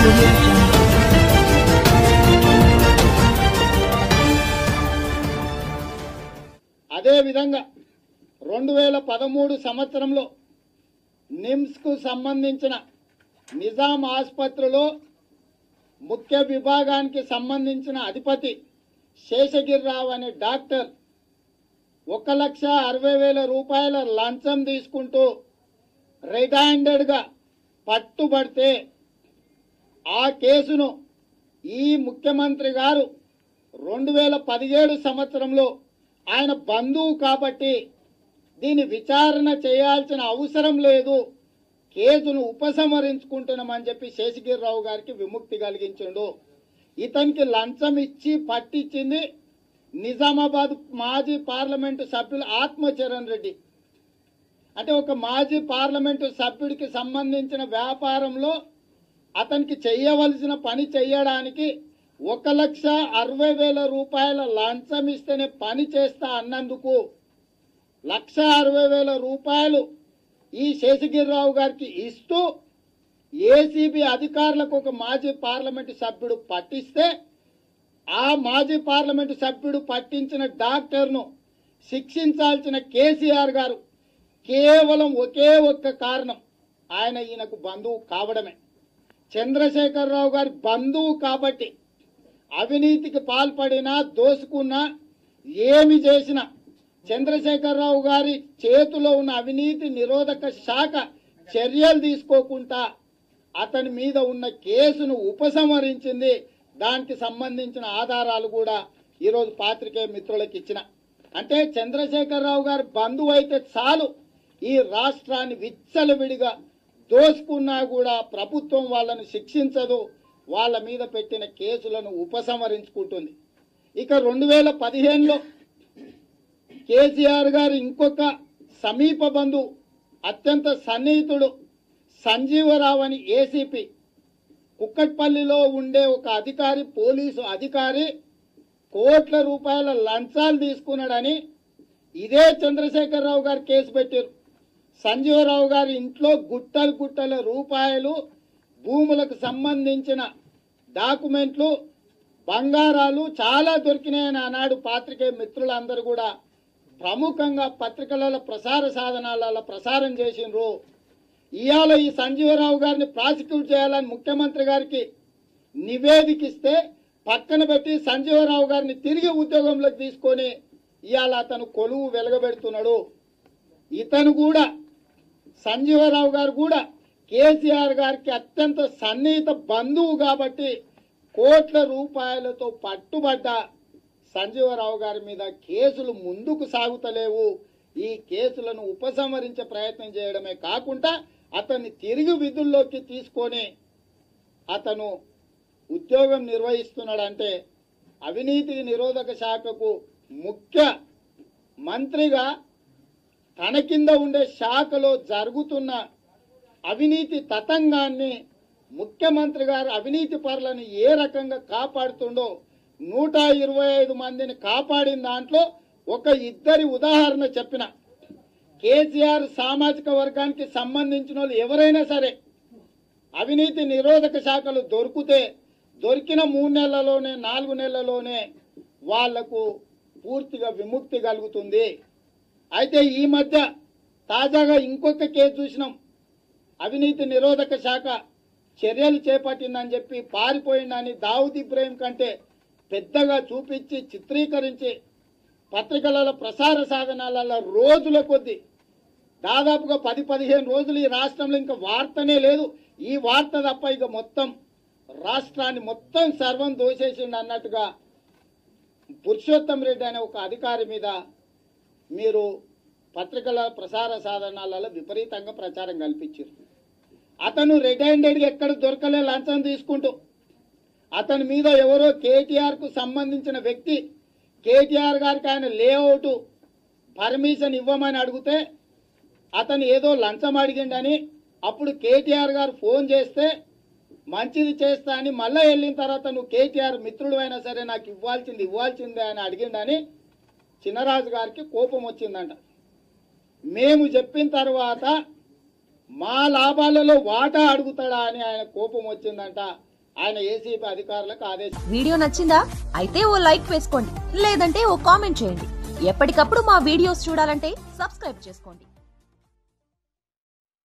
audio jungle. అదేవిధంగా రెండు వేల పదమూడు సంవత్సరంలో నిమ్స్కు సంబంధించిన నిజాం ఆసుపత్రిలో ముఖ్య విభాగానికి సంబంధించిన అధిపతి శేషగిరిరావు అనే డాక్టర్ ఒక లక్ష అరవై వేల రూపాయల లంచం తీసుకుంటూ రెడ్ హ్యాండెడ్గా పట్టుబడితే ఆ కేసును ఈ ముఖ్యమంత్రి గారు రెండు వేల పదిహేడు సంవత్సరంలో ఆయన బంధువు కాబట్టి దీని విచారణ చేయాల్సిన అవసరం లేదు కేసును ఉపసంహరించుకుంటున్నామని చెప్పి శేషగిరిరావు గారికి విముక్తి కలిగించిండు ఇతనికి లంచం ఇచ్చి పట్టించింది నిజామాబాద్ మాజీ పార్లమెంటు సభ్యులు ఆత్మచరణ్ రెడ్డి అంటే ఒక మాజీ పార్లమెంటు సభ్యుడికి సంబంధించిన వ్యాపారంలో అతనికి చెయ్యవలసిన పని చెయ్యడానికి ఒక లక్ష అరవై వేల రూపాయల లంచం ఇస్తేనే పని చేస్తా అన్నందుకు లక్ష అరవై వేల రూపాయలు ఈ శేషగిరిరావు గారికి ఇస్తూ ఏసీబీ అధికారులకు ఒక మాజీ పార్లమెంటు సభ్యుడు పట్టిస్తే ఆ మాజీ పార్లమెంటు సభ్యుడు పట్టించిన డాక్టర్ను శిక్షించాల్సిన కేసీఆర్ గారు కేవలం ఒకే ఒక్క కారణం ఆయన ఈయనకు బంధువు కావడమే చంద్రశేఖరరావు గారి బంధువు కాబట్టి అవినీతికి పాల్పడినా దోసుకున్నా ఏమి చేసినా చంద్రశేఖరరావు గారి చేతిలో ఉన్న అవినీతి నిరోధక శాఖ చర్యలు తీసుకోకుండా అతని మీద ఉన్న కేసును ఉపసంహరించింది దానికి సంబంధించిన ఆధారాలు కూడా ఈరోజు పాత్రికేయ మిత్రులకు ఇచ్చిన అంటే చంద్రశేఖరరావు గారి బంధువు అయితే చాలు ఈ రాష్ట్రాన్ని విచ్చలవిడిగా దోసుకున్నా కూడా ప్రభుత్వం వాళ్ళను శిక్షించదు వాళ్ళ మీద పెట్టిన కేసులను ఉపసంహరించుకుంటుంది ఇక రెండు వేల పదిహేనులో కేసీఆర్ గారు ఇంకొక సమీప బంధువు అత్యంత సన్నిహితుడు సంజీవరావు అని ఏసీపీ కుక్కట్పల్లిలో ఉండే ఒక అధికారి పోలీసు అధికారి కోట్ల రూపాయల లంచాలు తీసుకున్నాడని ఇదే చంద్రశేఖరరావు గారు కేసు పెట్టారు సంజీవరావు గారి ఇంట్లో గుట్టలు గుట్టల రూపాయలు భూములకు సంబంధించిన డాక్యుమెంట్లు బంగారాలు చాలా దొరికినాయని ఆనాడు పాత్రికేయ మిత్రులందరూ కూడా ప్రముఖంగా పత్రికలలో ప్రసార సాధనాలలో ప్రసారం చేసిండ్రు ఇవాళ ఈ సంజీవరావు గారిని ప్రాసిక్యూట్ చేయాలని ముఖ్యమంత్రి గారికి నివేదిక ఇస్తే పక్కన పెట్టి సంజీవరావు గారిని తిరిగి ఉద్యోగంలోకి తీసుకొని ఇవాళ అతను కొలువు వెలగబెడుతున్నాడు ఇతను కూడా సంజీవరావు గారు కూడా కేసీఆర్ గారికి అత్యంత సన్నిహిత బంధువు కాబట్టి కోట్ల రూపాయలతో పట్టుబడ్డ సంజీవరావు గారి మీద కేసులు ముందుకు సాగుతలేవు ఈ కేసులను ఉపసంహరించే ప్రయత్నం చేయడమే కాకుండా అతన్ని తిరిగి విధుల్లోకి తీసుకొని అతను ఉద్యోగం నిర్వహిస్తున్నాడంటే అవినీతి నిరోధక శాఖకు ముఖ్య మంత్రిగా తన కింద ఉండే శాఖలో జరుగుతున్న అవినీతి తతంగాన్ని ముఖ్యమంత్రి గారు అవినీతి పరులను ఏ రకంగా కాపాడుతుండో నూట ఇరవై ఐదు మందిని కాపాడిన దాంట్లో ఒక ఇద్దరి ఉదాహరణ చెప్పిన కేసీఆర్ సామాజిక వర్గానికి సంబంధించిన వాళ్ళు ఎవరైనా సరే అవినీతి నిరోధక శాఖలు దొరికితే దొరికిన మూడు నెలల్లోనే నాలుగు నెలల్లోనే వాళ్లకు పూర్తిగా విముక్తి కలుగుతుంది అయితే ఈ మధ్య తాజాగా ఇంకొక కేసు చూసినాం అవినీతి నిరోధక శాఖ చర్యలు చేపట్టిందని చెప్పి పారిపోయిందని దావుద్ ఇబ్రాహిం కంటే పెద్దగా చూపించి చిత్రీకరించి పత్రికలలో ప్రసార సాధనాలలో రోజుల కొద్దీ దాదాపుగా పది పదిహేను రోజులు ఈ రాష్ట్రంలో ఇంకా వార్తనే లేదు ఈ వార్త తప్ప ఇక మొత్తం రాష్ట్రాన్ని మొత్తం సర్వం దోసేసిండు అన్నట్టుగా పురుషోత్తం రెడ్డి అనే ఒక అధికారి మీద మీరు పత్రికల ప్రసార సాధనాలలో విపరీతంగా ప్రచారం కల్పించారు అతను రెడ్ హ్యాండెడ్గా ఎక్కడ దొరకలే లంచం తీసుకుంటూ అతని మీద ఎవరో కేటీఆర్ కు సంబంధించిన వ్యక్తి కేటీఆర్ గారికి ఆయన లేఅవుట్ పర్మిషన్ ఇవ్వమని అడిగితే అతను ఏదో లంచం అడిగిండని అప్పుడు కేటీఆర్ గారు ఫోన్ చేస్తే మంచిది చేస్తా అని మళ్ళీ వెళ్ళిన తర్వాత నువ్వు కేటీఆర్ మిత్రుడు అయినా సరే నాకు ఇవ్వాల్సింది ఇవ్వాల్సిందే అని అడిగిండని చిన్నరాజు గారికి కోపం వచ్చిందంట మేము చెప్పిన తర్వాత మా లాభాలలో వాటా అడుగుతాడా అని ఆయన కోపం వచ్చిందంట ఆయన ఏసీబీ అధికారులకు ఆదేశం వీడియో నచ్చిందా అయితే ఓ లైక్ వేసుకోండి లేదంటే ఓ కామెంట్ చేయండి ఎప్పటికప్పుడు మా వీడియోస్ చూడాలంటే సబ్స్క్రైబ్ చేసుకోండి